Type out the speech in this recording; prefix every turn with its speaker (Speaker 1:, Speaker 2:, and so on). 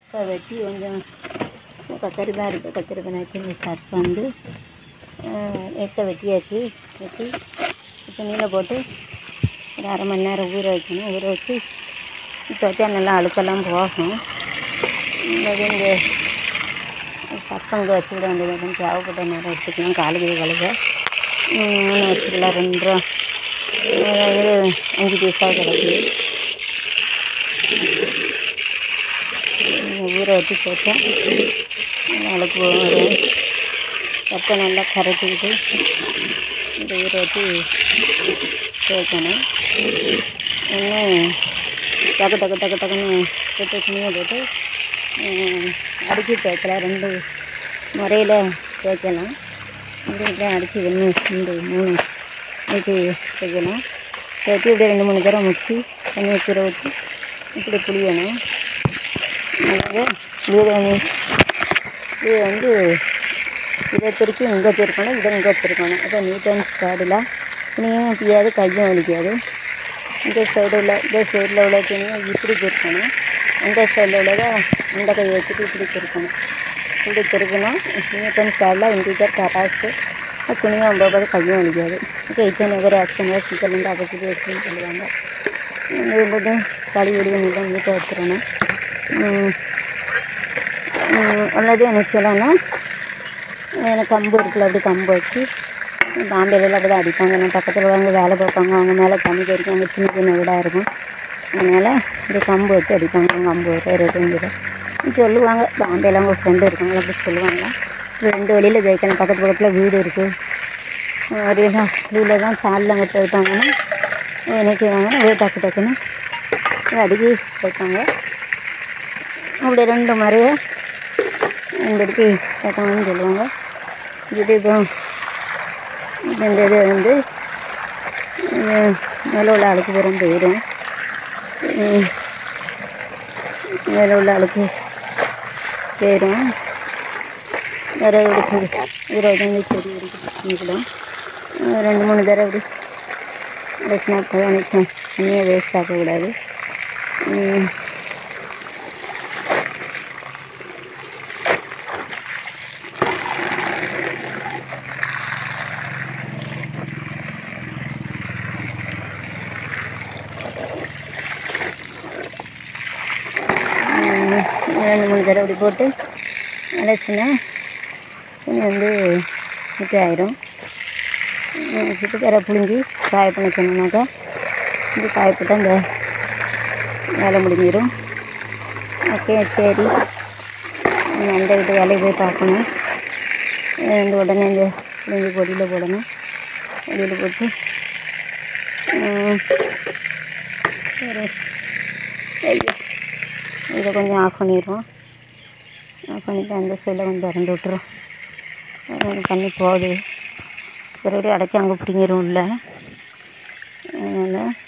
Speaker 1: இப்போ வெட்டி கொஞ்சம் கத்தரி தான் இருக்குது கத்தரி பண்ணாச்சு இந்த சர்ஃப் வந்து எக்ஸ்ட்ரா வெட்டியாச்சு வெட்டி துணியில் போட்டு ஒரு அரை மணி நேரம் ஊற வைக்கணும் ஊற வச்சு துவைச்சா நல்லா அழுக்கெல்லாம் போகும் இந்த இந்த சப்பங்க வச்சுக்கிட வேண்டியது கொஞ்சம் தேவைப்பட்ட நேரம் எடுத்துக்கலாம் காலுக்கு கழுக மூணு வச்சுக்கலாம் ரெண்டு ரூபா இது அஞ்சு பீஸாக கிடக்குது ஊற வச்சு போட்டா நல்லா அழுக்கு வரும் சப்பை நல்லா கரைச்சிக்கிட்டு இந்த ஊற வச்சு சேர்க்கணும் இன்னும் டக்கு டக்கு டக்கு டக்குன்னு போட்டு துணியை போட்டு அடித்து சேர்க்கலாம் ரெண்டு முறையில் சேர்க்கலாம் இப்படி இப்படி அடித்து ஒன்று ரெண்டு மூணு இப்படி சேர்க்கணும் சேர்த்து இப்படி ரெண்டு மூணு தடவை முக்கி தண்ணி ஊற வச்சு இப்படி புளியணும் அதாவது இது வந்து இது வந்து இதை திருப்பி இங்கே திருக்கணும் இதை இங்கே திருக்கணும் அப்போ நீட் அண்ட் ஸ்டாடில் துணியும் பியாது கையும் வலிக்காது இந்த சைடில் இந்த சைடில் உள்ள துணியை இப்படி திருக்கணும் இந்த சைடில் உள்ளதை இந்த கை வச்சுட்டு இப்படி திருக்கணும் இப்படி திருக்கணும் நீட் அண்ட் ஸ்டாடில் இண்டிகேட் கராஸ்ட்டு துணியும் ஐம்பது கையும் வலிக்காது ஓகே இத்தனை பேர் ஆக்ஷன் சீக்கிரம் வந்து அப்போது வச்சுன்னு சொல்லுவாங்க இது கழுவி நீட்டாக நீட்டாக வச்சிடணும் அல்லது எனக்கு சொல்லணும்னா எனக்கு கம்பு இருக்குல்ல அப்படி கம்பு வச்சு பாம்பேல அப்படி தான் அடிப்பாங்க நான் பக்கத்தில் வந்து வேலை பார்ப்பாங்க அவங்க மேலே தண்ணி போயிருக்கும் அங்கே சின்ன சின்ன வீடாக இருக்கும் அதனால் இப்படி கம்பு வச்சு அடிப்பாங்க அவங்க ஐம்பது ரூபா இருபத்தஞ்சி ரூபா சொல்லுவாங்க பாம்பேல அவங்க ஃப்ரெண்டு இருக்காங்க அப்படி சொல்லுவாங்க ரெண்டு வழியில் ஜெயிக்கணும் பக்கத்து பக்கத்தில் வீடு இருக்குது ஒரு வீட்டில் தான் சாலில் மட்டும் வைப்பாங்கன்னா என்ன செய்வாங்கன்னா அப்படியே டக்கு டக்குன்னு அடிக்கி வைப்பாங்க அப்படி ரெண்டு முறையை எந்திரிச்சு வைக்கணும்னு சொல்லுவாங்க இது இப்போ இந்த இது வந்து மேலே உள்ள அழுக்கு பூரம் போயிடும் மேலே உள்ள அழுக்கு போயிடும் வேற எடுத்து இருபத்தஞ்சி செடி எடுத்துக்கலாம் ரெண்டு மூணு தடவை அப்படி வச்சுனா நினைச்சேன் தண்ணியை வேஸ்ட் ஆக்கக்கூடாது ரெண்டு மூணு தடவை அப்படி போட்டு அடைச்சினா துணி வந்து மிச்ச ஆயிரும் வச்சுட்டு வேற புழிஞ்சி காய பண்ண சொன்னோம்னாக்கா இது காயப்பட்டு அந்த வேலை முடிஞ்சிடும் ஓகே சரி நான் அந்த வீட்டு வேலையை போய் பார்க்கணும் இந்த உடனே இந்த புழிஞ்சி பொடியில் போடணும் பொடியில் போட்டு சரி ஐயோ இதை கொஞ்சம் ஆஃப் பண்ணிடுவோம் ஆஃப் பண்ணிவிட்டு அந்த சைடில் கொஞ்சம் திறந்து விட்டுரும் கொஞ்சம் தண்ணி போகுது சரி அடைச்சி அங்கே பிடிங்கிரும் உள்ள அதனால்